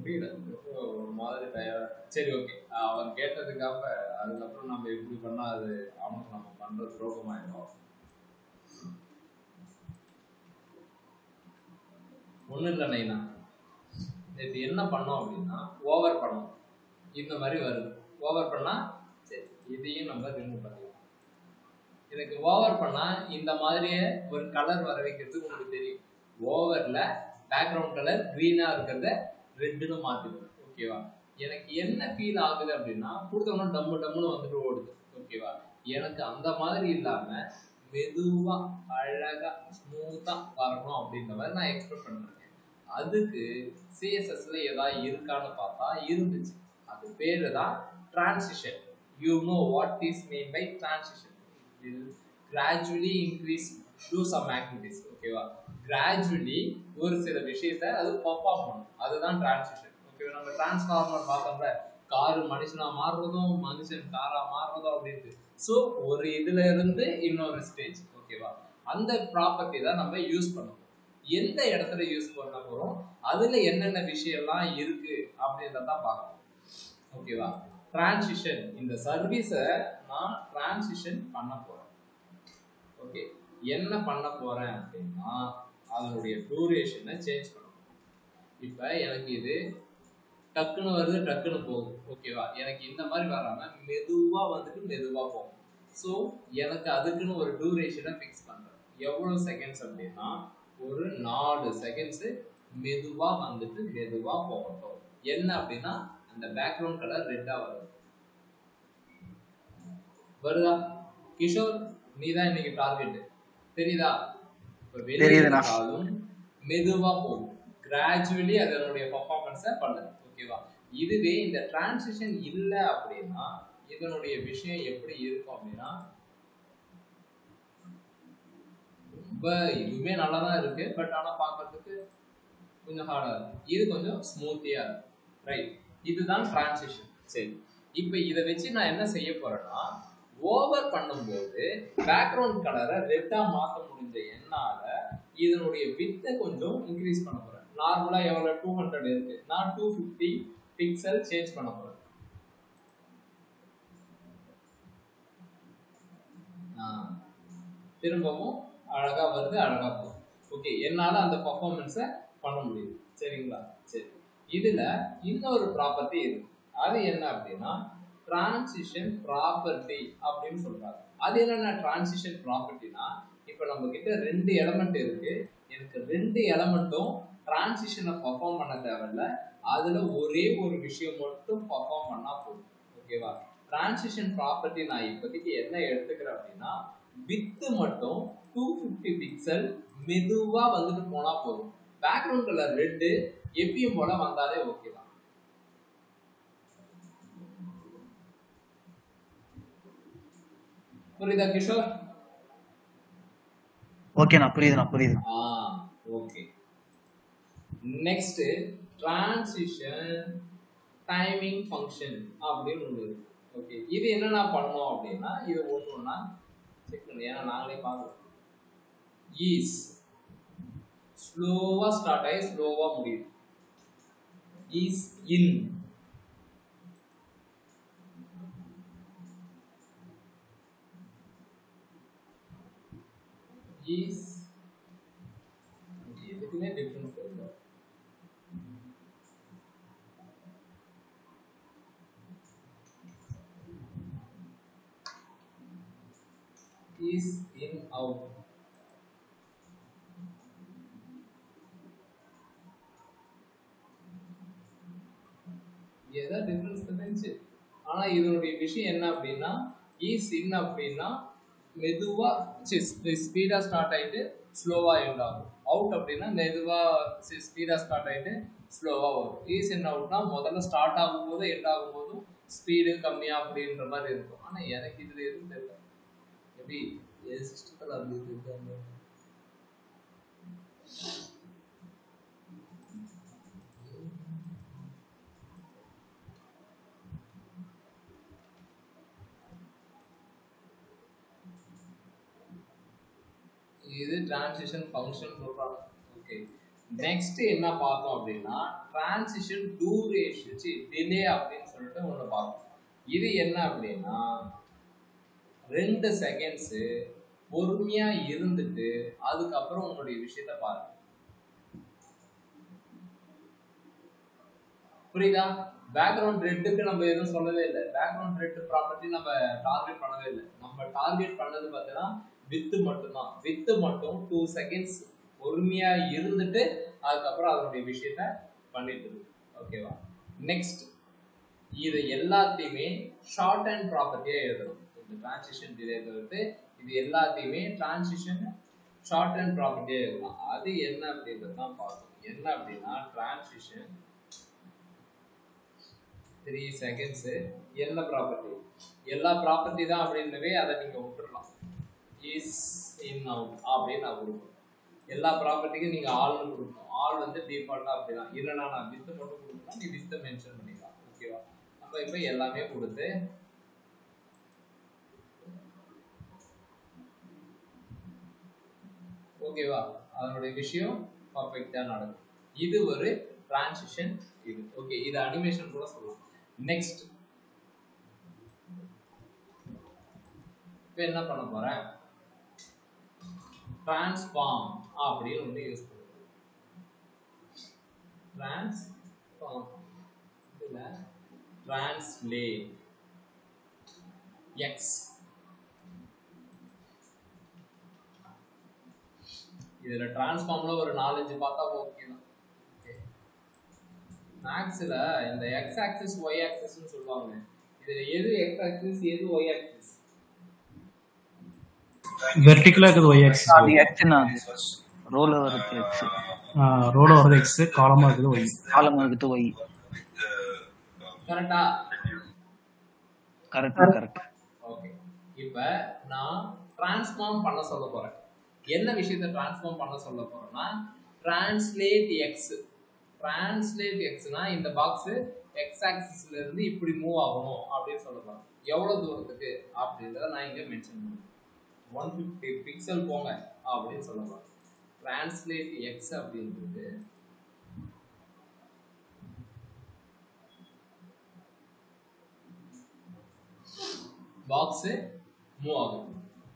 புரியல ரொம்ப ஒரு மாதிரி டயர்டா சரி ஓகே அவன் கேட்டதுக்காக அதுக்கப்புறம் நம்ம எப்படி பண்ணா அது அவனுக்கு நம்ம பண்ற துரோகமாயிடும் ஒன்றும் இல்லை நைனா இது என்ன பண்ணோம் அப்படின்னா ஓவர் பண்ணோம் இந்த மாதிரி வருது ஓவர் பண்ணா சரி இதையும் நம்ம ரிமூவ் பண்ணிடலாம் எனக்கு ஓவர் பண்ணா இந்த மாதிரியே ஒரு கலர் வர வைக்கிறதுக்கு உங்களுக்கு தெரியும் ஓவர்ல பேக்ரவுண்ட் கலர் க்ரீனா இருக்கிறத ரெட்டுன்னு மாத்திடுவேன் ஓகேவா எனக்கு என்ன ஃபீல் ஆகுது அப்படின்னா கொடுத்தோம்னா டம்மு டம்முன்னு வந்துட்டு ஓடுது ஓகேவா எனக்கு அந்த மாதிரி இல்லாம மெதுவா அழகா ஸ்மூத்தா வரணும் அப்படின்ற மாதிரி நான் எக்ஸ்பெக்ட் பண்றேன் அதுக்கு சிஎஸ்எஸ்ல ஏதாவது இருக்கான்னு பார்த்தா இருந்துச்சு அது பேரு தான் transition you know what is mean by transition gradually increase to some activities ஓகேவா கிராஜுவலி ஒரு சில விஷயத்த அது பர்ஃபார்ம் பண்ணும் அதுதான் டிரான்சிஷன் ஓகேவா நம்ம டிரான்ஸ்ஃபார்மர் பார்த்தோம்ல காரு மனுஷனா மாறுறதும் மனுஷன் காரா மாறுறதும் அப்படின்ட்டு ஸோ ஒரு இதுல இருந்து இன்னொரு ஸ்டேஜ் ஓகேவா அந்த ப்ராப்பர்ட்டி தான் நம்ம யூஸ் பண்ணணும் எந்த இடத்துல யூஸ் பண்ண போறோம் அதுல என்னென்ன விஷயம்லாம் இருக்கு அப்படின்றத பார்க்கணும் ஓகேவா டிரான்சிஷன் இந்த சர்வீஸை நான் டிரான்சிஷன் பண்ண போறேன் ஓகே என்ன பண்ண போறேன் அப்படின்னா அதனுடைய டூரேஷனை சேஞ்ச் பண்ணணும் இப்போ எனக்கு இது டக்குன்னு வருது டக்குன்னு போகுது ஓகேவா எனக்கு இந்த மாதிரி வராம மெதுவா வந்துட்டு மெதுவா போகும் ஸோ எனக்கு அதுக்குன்னு ஒரு டூரேஷனை ஃபிக்ஸ் பண்றேன் எவ்வளவு செகண்ட்ஸ் அப்படின்னா ஒரு நாலு செகண்ட்ஸ் மெதுவா வந்துட்டு மெதுவா போகட்டும் என்ன அப்படின்னா அந்த பேக்ரவுண்ட் கலர் ரெட்டா வருது வருதா கிஷோர் நீ தான் இன்னைக்கு டார்கெட் தெரியுதா இப்ப வெளியே தெரியுதுண்ணா. இருந்தாலும் மெதுவா போகும் கிராஜுவலி அதனுடைய பர்ஃபார்மன்ஸை பண்ணுது ஓகேவா இதுவே இந்த டிரான்சிஷன் இல்ல அப்படின்னா இதனுடைய விஷயம் எப்படி இருக்கும் அப்படின்னா ரொம்ப இதுவுமே நல்லா தான் இருக்கு பட் ஆனா பார்க்கிறதுக்கு கொஞ்சம் ஹார்டா இருக்கு இது கொஞ்சம் ஸ்மூத்தியா இருக்கு ரைட் இதுதான் டிரான்சிஷன் சரி இப்போ இதை வச்சு நான் என்ன செய்ய போறேன்னா ஓவர் பண்ணும்போது பேக்ரவுண்ட் கலரை ரெட்டா மாத்த முடிஞ்ச என்னால இதனுடைய வித்தை கொஞ்சம் இன்க்ரீஸ் பண்ண போறேன் நார்மலா எவ்வளவு டூ ஹண்ட்ரட் இருக்கு நான் டூ ஃபிஃப்டி பிக்சல் சேஞ்ச் பண்ண போறேன் ஆ, திரும்பவும் அழகா வருது அழகா போகுது ஓகே என்னால அந்த பர்ஃபார்மன்ஸை பண்ண முடியுது சரிங்களா சரி இதுல இன்னொரு ப்ராப்பர்ட்டி இருக்கு அது என்ன அப்படின்னா டிரான்சிஷன் ப்ராப்பர்ட்டி அப்படின்னு சொல்றாங்க அது என்னென்ன டிரான்சிஷன் ப்ராப்பர்ட்டினா இப்போ நம்ம கிட்ட ரெண்டு எலமெண்ட் இருக்கு எனக்கு ரெண்டு எலமெண்ட்டும் டிரான்சிஷனை பர்ஃபார்ம் பண்ண தேவையில்ல அதுல ஒரே ஒரு விஷயம் மட்டும் பர்ஃபார்ம் பண்ணா போதும் ஓகேவா டிரான்சிஷன் ப்ராப்பர்ட்டி நான் இப்போதைக்கு என்ன எடுத்துக்கிறேன் அப்படின்னா வித்து மட்டும் டூ ஃபிஃப்டி பிக்சல் மெதுவா வந்துட்டு போனா போதும் பேக்ரவுண்ட் கலர் ரெட்டு எப்பயும் போல வந்தாலே ஓகே தான் புரியுதா கிஷோர் ஓகேண்ணா புரியுதுண்ணா புரியுது ஆ okay next transition timing function அப்படின்னு ஒன்று இருக்கு ஓகே இது என்னென்ன பண்ணோம் அப்படின்னா இது ஒன்று ஒன்றா செக் பண்ணு ஏன்னா நாங்களே பார்க்குறோம் ஈஸ் ஸ்லோவாக ஸ்டார்ட் ஆகி ஸ்லோவாக முடியுது ஈஸ் இன் ஈஸ் எதுக்குமே டிஃப்ரென்ஸ் தெரியல is in out ஏதோ டிஃபரன்ஸ் தெரிஞ்சு ஆனா இதனுடைய விஷயம் என்ன அப்படின்னா ஈஸ் இன் அப்படின்னா மெதுவா ஸ்பீடா ஸ்டார்ட் ஆயிட்டு ஸ்லோவா எண்ட் ஆகும் அவுட் அப்படின்னா மெதுவா ஸ்பீடா ஸ்டார்ட் ஆயிட்டு ஸ்லோவா வரும் ஈஸ் இன் அவுட்னா முதல்ல ஸ்டார்ட் ஆகும்போது எண்ட் ஆகும்போதும் ஸ்பீடு கம்மியா அப்படின்ற மாதிரி இருக்கும் ஆனா எனக்கு இதுல எதுவும் தெரியல எப்படி என் சிஸ்டத்தில் அப்படி இருக்காங்க இது டிரான்சிஷன் ஃபங்க்ஷன் சொல்றாங்க ஓகே நெக்ஸ்ட் என்ன பார்த்தோம் அப்படின்னா டிரான்சிஷன் டூரேஷன் டிலே அப்படின்னு சொல்லிட்டு ஒன்று பார்த்தோம் இது என்ன அப்படின்னா ரெண்டு செகண்ட்ஸ் பொறுமையா இருந்துட்டு அதுக்கப்புறம் உங்களுடைய விஷயத்த பாருங்க புரியுதா பேக்ரவுண்ட் ரெட்டுக்கு நம்ம எதுவும் சொல்லவே இல்லை பேக்ரவுண்ட் ரெட் ப்ராப்பர்ட்டி நம்ம டார்கெட் பண்ணவே இல்லை நம்ம டார்கெட் பண்ணது பார்த்தீங்கன்னா வித்து மட்டும்தான் வித்து மட்டும் டூ செகண்ட்ஸ் பொறுமையா இருந்துட்டு அதுக்கப்புறம் அதனுடைய விஷயத்த பண்ணிட்டு இருக்கு ஓகேவா நெக்ஸ்ட் இது எல்லாத்தையுமே ஷார்ட் அண்ட் ப்ராப்பர்ட்டியா எழுதணும் இந்த டிரான்சிஷன் டிலே தவிர்த்து இது எல்லாத்தையுமே டிரான்சிஷன் ஷார்ட் அண்ட் ப்ராப்பர்ட்டியா எழுதலாம் அது என்ன அப்படின்றது தான் பார்க்கணும் என்ன அப்படின்னா டிரான்சிஷன் த்ரீ செகண்ட்ஸ் என்ன ப்ராப்பர்ட்டி எல்லா ப்ராப்பர்ட்டி தான் அப்படின்னவே அதை நீங்க விட்டுறலாம் இஸ் இன் அவுட் அப்படின்னு நான் கொடுப்பேன் எல்லா ப்ராப்பர்ட்டிக்கும் நீங்க ஆள்னு கொடுக்கணும் ஆள் வந்து டிஃபால்ட்டா அப்படிதான் இல்லைனா நான் வித்து மட்டும் கொடுக்கணும் நீ வித்தை மென்ஷன் பண்ணிக்கலாம் ஓகேவா நம்ம இப்போ எல்லாமே கொடுத்து ஓகேவா அதனுடைய விஷயம் பர்ஃபெக்டா நடக்கும் இது ஒரு டிரான்சிஷன் இது ஓகே இது அனிமேஷன் கூட சொல்லலாம் நெக்ஸ்ட் இப்போ என்ன பண்ண போறேன் டிரான்ஸ்ஃபார்ம் அப்படின்னு ஒன்று யூஸ் பண்ணுறேன் டிரான்ஸ்ஃபார்ம் இதில் டிரான்ஸ்லேட் எக்ஸ் இதுல டிரான்ஸ்ஃபார்ம்ல ஒரு நாலஞ்சு பார்த்தா ஓகே தான் மேக்ஸ்ல இந்த எக்ஸ் ஆக்சிஸ் ஒய் ஆக்சிஸ்னு சொல்லுவாங்க இதுல எது எக்ஸ் ஆக்சிஸ் எது ஒய் ஆக்சிஸ் வெர்டிகலா இருக்குது ஒய் ஆக்சிஸ் அது எக்ஸ்னா அது ரோல வருது எக்ஸ் ரோல வரது எக்ஸ் காலமா இருக்குது ஒய் காலம் இருக்குது ஒய் கரெக்டா கரெக்ட் கரெக்ட் ஓகே இப்போ நான் டிரான்ஸ்ஃபார்ம் பண்ண சொல்ல போறேன் என்ன விஷயத்தை டிரான்ஸ்ஃபார்ம் பண்ண சொல்ல போறேன்னா டிரான்ஸ்லேட் எக்ஸ் டிரான்ஸ்லேட் எக்ஸ்னா இந்த பாக்ஸ் எக்ஸ் ஆக்சிஸ்ல இருந்து இப்படி மூவ் ஆகணும் அப்படின்னு சொல்ல போறேன் எவ்வளவு தூரத்துக்கு அப்படின்றத நான் இங்க மென்ஷன் பண்ணுறேன் ஒன் ஃபிஃப்டி பிக்சல் போங்க அப்படின்னு சொல்ல போறேன் டிரான்ஸ்லேட் எக்ஸ் அப்படின்றது பாக்ஸ் மூவ் ஆகும்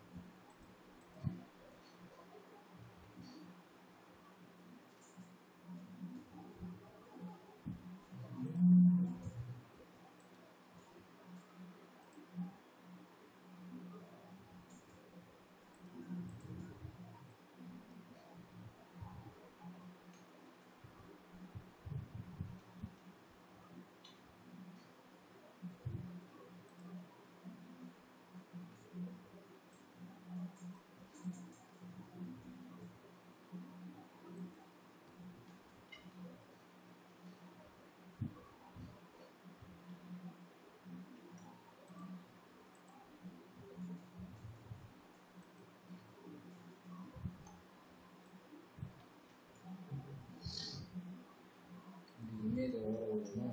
இமேஜ் ஓடுமா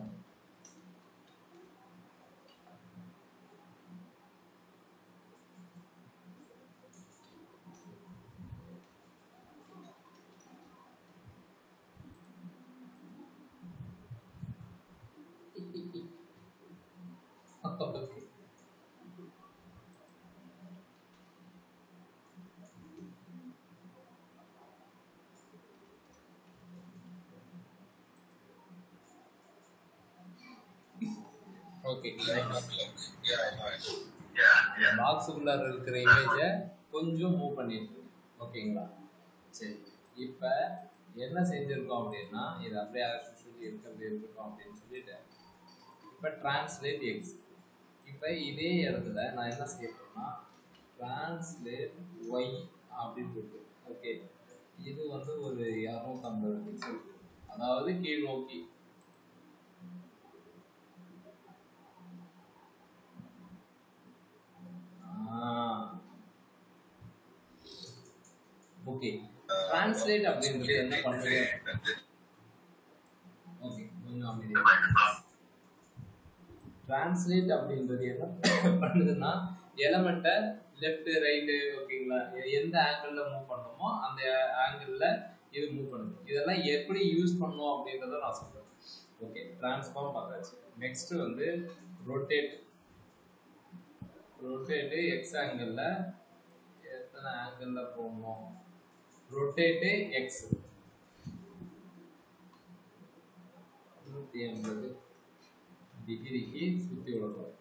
Okay. ஓகே பாக்ஸுக்குள்ள இருக்கிற இமேஜை கொஞ்சம் மூவ் பண்ணிட்டு ஓகேங்களா சரி இப்போ என்ன செஞ்சுருக்கோம் அப்படின்னா இது அப்படியே சொல்லி இருக்கிறது இருக்கட்டும் அப்படின்னு சொல்லிட்டு இப்போ டிரான்ஸ்லேட் எக்ஸ் இப்போ இதே இடத்துல நான் என்ன செய்ய போறேன்னா டிரான்ஸ்லேட் ஒய் அப்படின்னு இருக்கு ஓகே இது வந்து ஒரு இரநூத்தம்பது பிக்சல் அதாவது கீழ் நோக்கி ஓகே டிரான்ஸ்லேட் அப்படின்றது என்ன பண்ணுது ஓகே கொஞ்சம் அமைதியா டிரான்ஸ்லேட் அப்படின்றது என்ன பண்ணுதுன்னா எலமெண்ட்டை லெஃப்ட் ரைட்டு ஓகேங்களா எ- எந்த ஆங்கிளில் மூவ் பண்ணணுமோ அந்த ஆங்கிளில் இது மூவ் பண்ணுது இதெல்லாம் எப்படி யூஸ் பண்ணணும் அப்படின்றத நான் சொல்றேன் ஓகே டிரான்ஸ்ஃபார்ம் பார்த்தாச்சு நெக்ஸ்ட் வந்து ரொட்டேட் ரொட்டேட்டு எக்ஸ் ஆங்கிளில் எத்தனை ஆங்கிளில் போகணும் ரொட்டேட்டு எக்ஸ் நூற்றி எண்பது டிகிரிக்கு சுற்றி விடணும்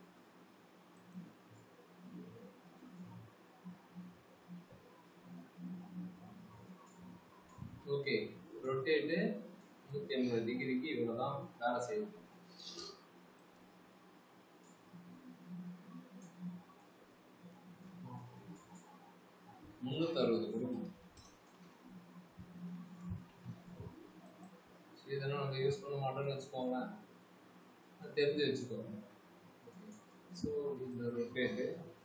ஓகே ரொட்டேட்டு நூற்றி ஐம்பது டிகிரிக்கு இவ்வளோ தான் வேலை செய்யுது முந்நூற்றறுபது கொடுக்கணும் சரி, இதெல்லாம் நம்ம யூஸ் பண்ண மாட்டோம்னு வச்சுக்கோங்களேன் அது தெரிஞ்சு வச்சுக்கோங்க ஸோ இந்த ரொட்டேட்டு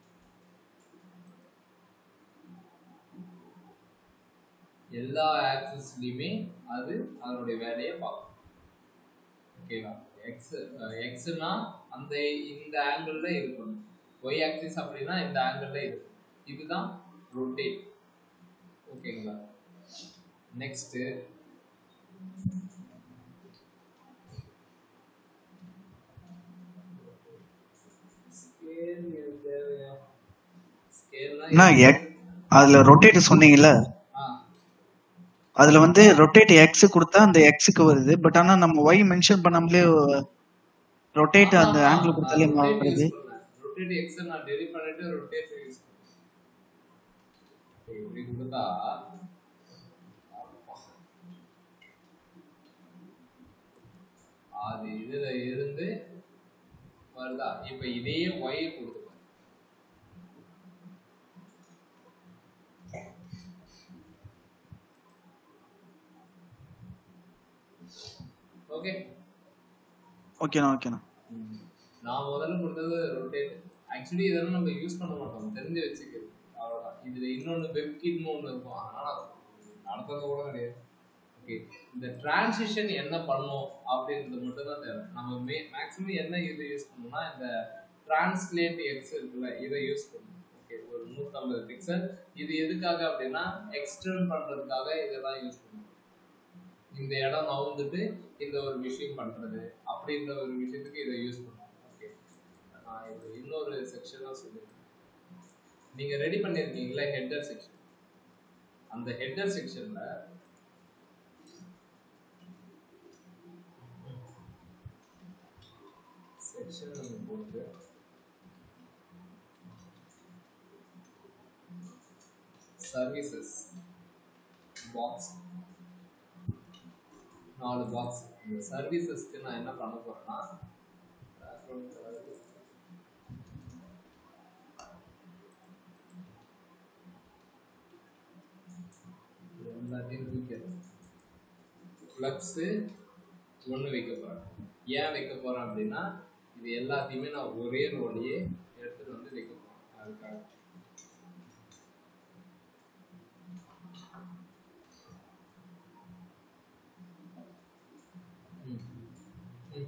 எல்லா ஆக்சிஸ்லையுமே அது அதனுடைய வேலையை பார்க்கும் ஓகேவா எக்ஸ் எக்ஸ்னா அந்த இந்த ஆங்கிளில் இருக்கணும் ஒய் ஆக்சிஸ் அப்படின்னா இந்த ஆங்கிளில் இருக்கும் இதுதான் ரொட்டேட் ஓகேங்களா நெக்ஸ்ட்டு ஸ்கேல் தேவையா ஸ்கேல்னா அண்ணா, எக்- அதுல ரொட்டேட் சொன்னீங்கல்ல ஆ அதுல வந்து ரொட்டேட் எக்ஸ் கொடுத்தா அந்த எக்ஸுக்கு வருது பட் ஆனா நம்ம ஒய் மென்ஷன் பண்ணாமலே ரொட்டேட் அந்த ஆங்கிள் கொடுத்தாலே மாறுது ரொட்டேட் எக்ஸ் நான் டெலிட் பண்ணிட்டு ரொட்டேட் யூஸ் இப்படி கொடுத்தா அது இதுல இருந்து வருதா இப்ப இதையே ஒய் கொடுத்துருவேன் ஓகே ஓகேண்ணா ஓகேண்ணா நான் முதல்ல கொடுத்தது ரொட்டேட் ஆக்சுவலி இதெல்லாம் நம்ம யூஸ் பண்ண மாட்டோம் தெரிஞ்சு வச்சுக்கிறது அவ்வளோதான் இதுல இன்னொன்று வெப்கிட்னு ஒன்று இருக்கும் ஆனால் நடந்தது கூட கிடையாது ஓகே இந்த டிரான்சிஷன் என்ன பண்ணும் அப்படின்றது மட்டும் தான் தேவை நம்ம மே மேக்ஸிமம் என்ன இது யூஸ் பண்ணோம்னா இந்த டிரான்ஸ்லேட் எக்ஸ் இருக்குல்ல இதை யூஸ் பண்ணணும் ஓகே ஒரு நூற்றம்பது பிக்சல் இது எதுக்காக அப்படின்னா எக்ஸ்டெண்ட் பண்ணுறதுக்காக இதெல்லாம் யூஸ் பண்ணுவோம் இந்த இடம் நவுந்துட்டு இந்த ஒரு விஷயம் பண்றது அப்படின்ற ஒரு விஷயத்துக்கு இதை யூஸ் பண்ணுவோம் ஓகே நான் இது இன்னொரு செக்ஷனாக சொல்லியிருக்கேன் நீங்க ரெடி பண்ணியிருக்கீங்களா ஹெட்டர் செக்ஷன் அந்த ஹெட்டர் செக்ஷன்ல செக்ஷன் போட்டு சர்வீசஸ் பாக்ஸ் நாலு பாக்ஸ் இந்த சர்வீசஸ்க்கு நான் என்ன பண்ண போறேன்னா background colour இது எல்லாத்தையும் தூக்கிறேன் ஃப்ளக்ஸு ஒன்று வைக்க போகிறேன் ஏன் வைக்க போகிறேன் அப்படின்னா இது எல்லாத்தையுமே நான் ஒரே ரோலையே எடுத்துகிட்டு வந்து வைக்க போகிறேன் அதுக்காக ம் ம்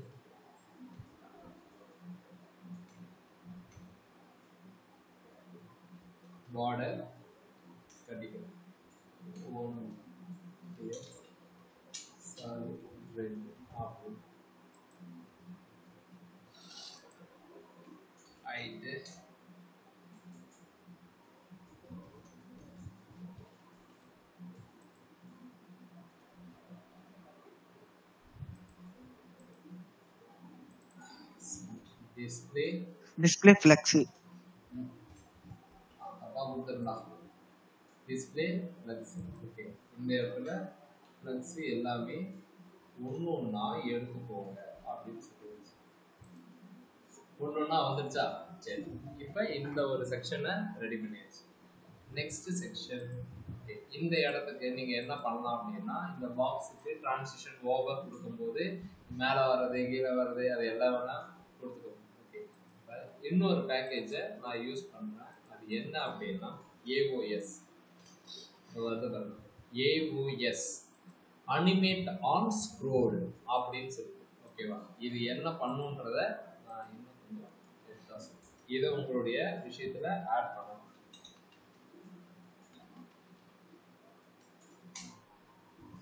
பார்டர் கட்டிக்கிறேன் ஒன்று சாரி ரெண்டு அப்படி ஐட்டு டிஸ்பிளே டிஸ்பிளே ஃபிளக்ஸ் அப்பா கொடுத்துருந்தான் டிஸ்பிளே ஃப்ளக்ஸ் ஓகே இந்த இடத்துல ஃப்ளக்ஸ் எல்லாமே ஒன்று ஒன்றா எடுத்து போங்க அப்படின்னு சொல்லி ஒன்று ஒன்றா வந்துருச்சா சரி இப்போ இந்த ஒரு செக்ஷனை ரெடி பண்ணியாச்சு நெக்ஸ்ட் செக்ஷன் இந்த இடத்துக்கு நீங்கள் என்ன பண்ணலாம் அப்படின்னா இந்த பாக்ஸுக்கு டிரான்சிஷன் ஓவர் கொடுக்கும்போது மேலே வர்றது கீழே வர்றது அது எல்லாம் வேணால் கொடுத்துக்கோங்க ஓகே இப்போ இன்னொரு பேக்கேஜை நான் யூஸ் பண்ணுறேன் அது என்ன அப்படின்னா ஏஓஎஸ் வருது பாருங்க ஏஓஎஸ் அனிமேட் ஆன் ஸ்க்ரோல் அப்படின்னு சொல்லி ஓகேவா இது என்ன பண்ணுன்றத நான் இன்னும் கொஞ்சம் extra சொல்றேன். இதை உங்களுடைய விஷயத்துல ஆட் பண்ணணும்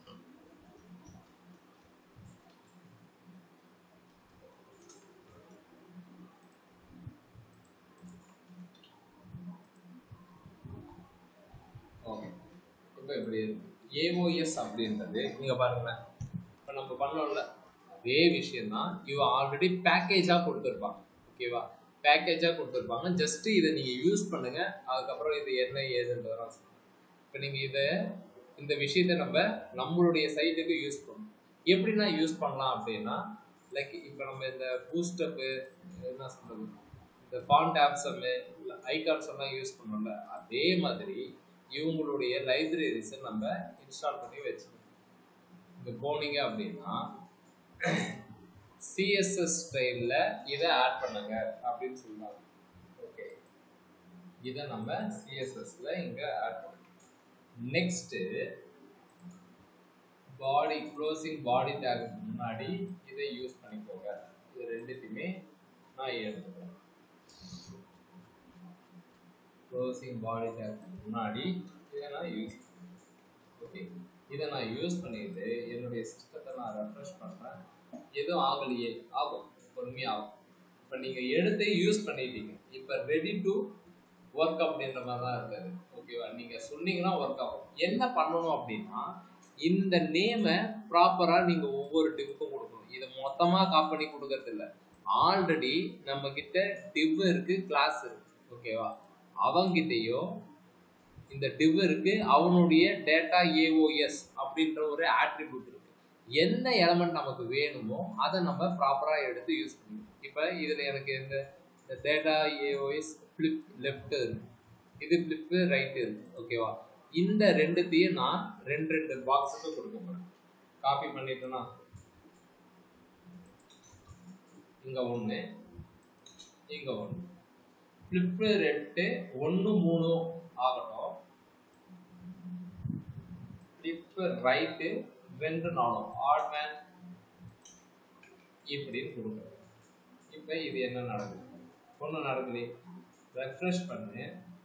இப்படி இருக்கு ஏஓஎஸ் அப்படின்றது நீங்க பாருங்களேன் இப்போ நம்ம பண்ணோம்ல அதே விஷயம் தான் இவன் ஆல்ரெடி பேக்கேஜாக கொடுத்துருப்பாங்க ஓகேவா பேக்கேஜாக கொடுத்துருப்பாங்க ஜஸ்ட் இதை நீங்கள் யூஸ் பண்ணுங்க அதுக்கப்புறம் இது என்ன ஏதுன்றதெல்லாம் இப்போ நீங்கள் இதை இந்த விஷயத்தை நம்ம நம்மளுடைய சைட்டுக்கு யூஸ் பண்ணணும் எப்படின்னா யூஸ் பண்ணலாம் அப்படின்னா லைக் இப்போ நம்ம இந்த பூஸ்டப்பு என்ன சொல்றது இந்த ஃபாண்ட் ஆப்ஸம்மு இல்லை ஐகான்ஸ் எல்லாம் யூஸ் பண்ணோம்ல அதே மாதிரி இவங்களுடைய லைப்ரரிஸை நம்ம இன்ஸ்டால் பண்ணி வச்சுக்கணும் இங்கே போனீங்க அப்படின்னா சிஎஸ்எஸ் ஸ்டைலில் இதை ஆட் பண்ணுங்க அப்படின்னு சொல்லுவாங்க ஓகே இதை நம்ம சிஎஸ்எஸ்ல இங்கே ஆட் பண்ணணும் நெக்ஸ்ட்டு பாடி க்ளோசிங் பாடி டேக்கு முன்னாடி இதை யூஸ் பண்ணிக்கோங்க இது ரெண்டுத்தையுமே நான் எழுதுறேன் க்ளோசிங் பாடி டேக்கு முன்னாடி இதை நான் யூஸ் ஓகே இதை நான் யூஸ் பண்ணிட்டு என்னுடைய சிஸ்டத்தை நான் ரெஃப்ரெஷ் பண்ணுறேன் எதுவும் ஆகலையே ஆகும் பொறுமையாகும் இப்போ நீங்கள் எடுத்து யூஸ் பண்ணிட்டீங்க இப்போ ரெடி டு ஒர்க் அப்படின்ற மாதிரி தான் இருக்காது ஓகேவா நீங்கள் சொன்னீங்கன்னா ஒர்க் ஆகும் என்ன பண்ணணும் அப்படின்னா இந்த நேமை ப்ராப்பராக நீங்கள் ஒவ்வொரு டிவுக்கும் கொடுக்கணும் இதை மொத்தமாக காப் பண்ணி கொடுக்கறது இல்லை ஆல்ரெடி நம்ம கிட்ட டிவ் இருக்கு கிளாஸ் இருக்கு ஓகேவா அவங்கிட்டயும் இந்த டிவ் இருக்கு அவனுடைய டேட்டா ஏஓஎஸ் அப்படின்ற ஒரு ஆட்ரிபியூட் இருக்கு என்ன எலமெண்ட் நமக்கு வேணுமோ அதை நம்ம ப்ராப்பராக எடுத்து யூஸ் பண்ணணும் இப்போ இதில் எனக்கு இந்த இந்த டேட்டா ஏஓஎஸ் ஃப்ளிப் லெஃப்ட் இருக்கு இது ஃப்ளிப்பு ரைட்டு இருக்கு ஓகேவா இந்த ரெண்டுத்தையும் நான் ரெண்டு ரெண்டு பாக்ஸுக்கு கொடுக்க போகிறேன் காப்பி பண்ணிட்டேன்னா இங்கே ஒன்று இங்கே ஒன்று ஃப்ளிப்பு ரெட்டு ஒன்று மூணு ஆகட்டும் ஃப்ளிப்பு ரைட்டு ரெண்டு நாளும் ஆட் மேன் இப்படின்னு கொடுக்குறேன் இப்போ இது என்ன நடக்குது ஒன்றும் நடக்குது ரெஃப்ரெஷ் பண்ணு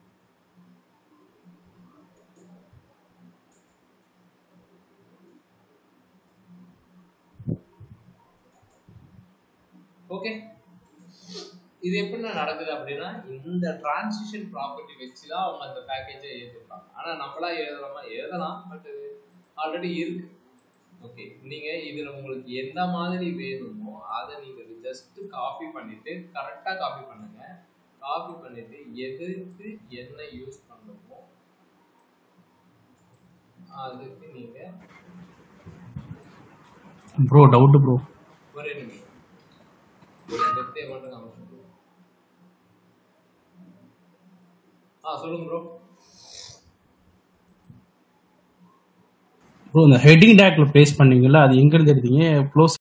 ஓகே இது எப்படி நடக்குது அப்படின்னா இந்த டிரான்சிஷன் ப்ராப்பர்ட்டி வச்சு தான் அவங்க அந்த பேக்கேஜை எழுதிருப்பாங்க ஆனால் நம்மளா எழுதலாமா எழுதலாம் பட் இது ஆல்ரெடி இருக்கு ஓகே நீங்கள் இதில் உங்களுக்கு எந்த மாதிரி வேணுமோ அதை நீங்கள் ஜஸ்ட் காப்பி பண்ணிட்டு கரெக்டாக காப்பி பண்ணுங்க காப்பி பண்ணிட்டு எதுக்கு என்ன யூஸ் பண்ணணுமோ அதுக்கு நீங்கள் ப்ரோ டவுட் ப்ரோ ஒரே நிமிஷம் ஒரு டெப்தே மட்டும் காமிச்சு ஆ சொல்லுங்க ப்ரோ ப்ரோ இந்த ஹெட்டிங் டேக்ல ப்ளேஸ் பண்ணீங்கல்ல அது எங்க இருந்து எடுத்தீங்க க்ளோஸ்